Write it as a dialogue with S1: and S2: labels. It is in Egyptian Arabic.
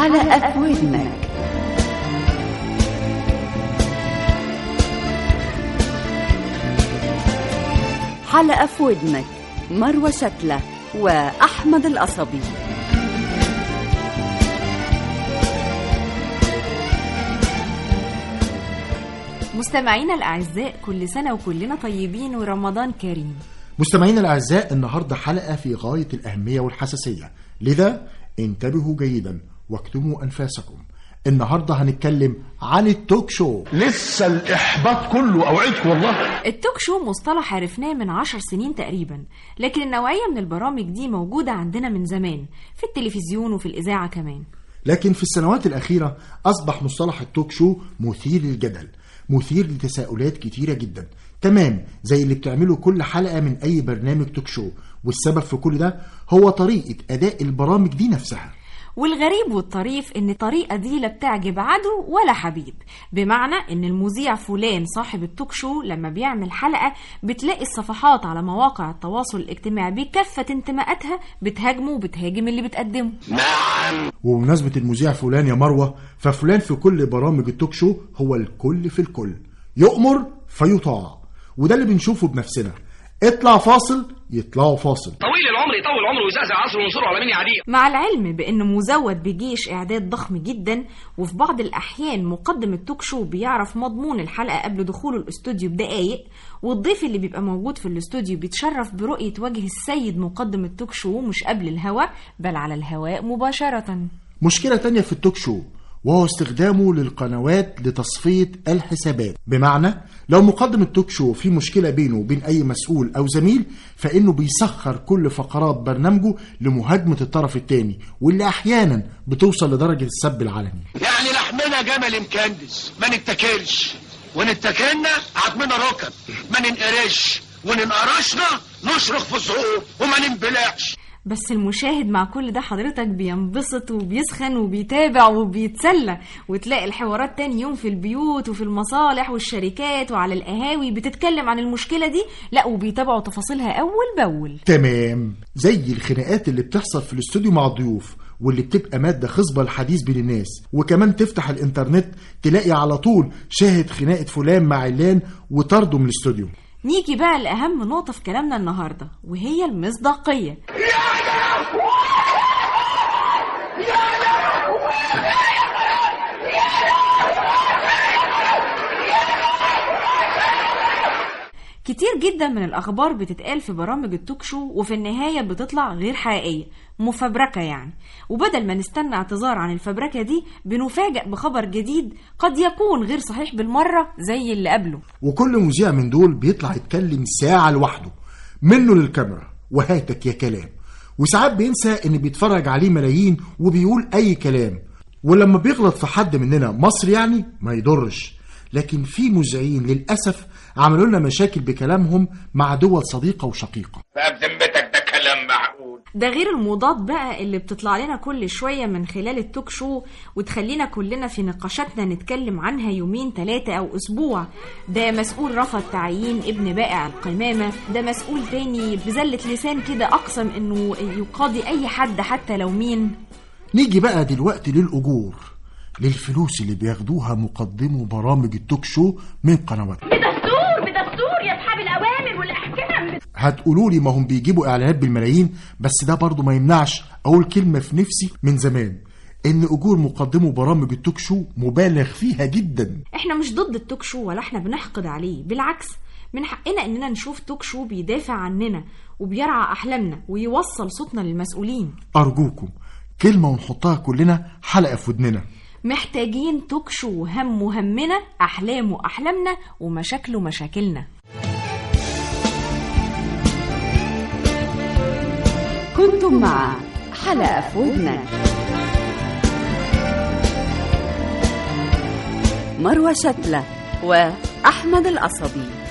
S1: حلقة في ودنك حلقة في ودنك مروة شتلة وأحمد القصبي
S2: مستمعينا الأعزاء كل سنة وكلنا طيبين ورمضان كريم
S3: مستمعينا الأعزاء النهاردة حلقة في غاية الأهمية والحساسية لذا انتبهوا جيدا واكتموا أنفاسكم النهاردة هنتكلم عن التوك شو
S4: لسه الإحباط كله أوعدكم والله
S2: التوك شو مصطلح عرفناه من عشر سنين تقريبا لكن النوعية من البرامج دي موجودة عندنا من زمان في التلفزيون وفي الإذاعة كمان
S3: لكن في السنوات الأخيرة أصبح مصطلح التوك شو مثير للجدل مثير لتساؤلات كتيرة جدا تمام زي اللي بتعمله كل حلقة من أي برنامج توك شو والسبب في كل ده هو طريقة أداء البرامج دي نفسها
S2: والغريب والطريف ان الطريقة دي لا بتعجب عدو ولا حبيب بمعنى ان المذيع فلان صاحب التوك شو لما بيعمل حلقة بتلاقي الصفحات على مواقع التواصل الاجتماعي بكافة انتماءاتها بتهاجمه وبتهاجم اللي بتقدمه
S3: وبمناسبة المذيع فلان يا مروة ففلان في كل برامج التوك شو هو الكل في الكل يؤمر فيطاع وده اللي بنشوفه بنفسنا اطلع فاصل يطلعوا فاصل
S5: طويل العمر يطول عمره ويزعزع عصره وينصره على مين يعديه
S2: مع العلم بانه مزود بجيش اعداد ضخم جدا وفي بعض الاحيان مقدم التوك شو بيعرف مضمون الحلقه قبل دخوله الاستوديو بدقايق والضيف اللي بيبقى موجود في الاستوديو بيتشرف برؤيه وجه السيد مقدم التوك شو مش قبل الهواء بل على الهواء مباشره
S3: مشكلة تانية في التوك شو وهو استخدامه للقنوات لتصفية الحسابات بمعنى لو مقدم التوك شو في مشكلة بينه وبين أي مسؤول أو زميل فإنه بيسخر كل فقرات برنامجه لمهاجمة الطرف التاني واللي أحيانا بتوصل لدرجة السب العلني
S4: يعني لحمنا جمل مكندس ما نتكلش ونتكلنا عظمنا ركب ما ننقرش وننقرشنا نشرخ في الزهور وما ننبلعش
S2: بس المشاهد مع كل ده حضرتك بينبسط وبيسخن وبيتابع وبيتسلى وتلاقي الحوارات تاني يوم في البيوت وفي المصالح والشركات وعلى القهاوي بتتكلم عن المشكلة دي لا وبيتابعوا تفاصيلها أول بأول
S3: تمام زي الخناقات اللي بتحصل في الاستوديو مع الضيوف واللي بتبقى مادة خصبة الحديث بين الناس وكمان تفتح الانترنت تلاقي على طول شاهد خناقة فلان مع علان وطرده من الاستوديو
S2: نيجي بقى لأهم نقطة في كلامنا النهاردة وهي المصداقية كتير جدا من الأخبار بتتقال في برامج التوك شو وفي النهاية بتطلع غير حقيقية مفبركة يعني وبدل ما نستنى اعتذار عن الفبركة دي بنفاجأ بخبر جديد قد يكون غير صحيح بالمرة زي اللي قبله
S3: وكل مذيع من دول بيطلع يتكلم ساعة لوحده منه للكاميرا وهاتك يا كلام وساعات بينسى ان بيتفرج عليه ملايين وبيقول اي كلام ولما بيغلط في حد مننا مصر يعني ما يضرش لكن في مذيعين للأسف عملوا لنا مشاكل بكلامهم مع دول صديقة وشقيقة
S4: بقى بذمتك ده كلام معقول
S2: ده غير الموضات بقى اللي بتطلع لنا كل شوية من خلال التوك شو وتخلينا كلنا في نقاشاتنا نتكلم عنها يومين ثلاثة أو أسبوع ده مسؤول رفض تعيين ابن بائع القمامة ده مسؤول تاني بزلة لسان كده أقسم إنه يقاضي أي حد حتى لو مين
S3: نيجي بقى دلوقتي للأجور للفلوس اللي بياخدوها مقدمو برامج التوك شو من قنواتهم
S6: بدستور بدستور يا اصحاب الاوامر والاحكام
S3: هتقولوا لي ما هم بيجيبوا اعلانات بالملايين بس ده برضو ما يمنعش اقول كلمه في نفسي من زمان ان اجور مقدمو برامج التوك شو مبالغ فيها جدا
S2: احنا مش ضد التوك شو ولا احنا بنحقد عليه بالعكس من حقنا اننا نشوف توك شو بيدافع عننا وبيرعى احلامنا ويوصل صوتنا للمسؤولين
S3: ارجوكم كلمه ونحطها كلنا حلقه في ودننا
S2: محتاجين توك شو همه همنا احلامه احلامنا ومشاكله مشاكلنا
S1: كنتم مع حلقة في ودنك مروة شتلة وأحمد القصبي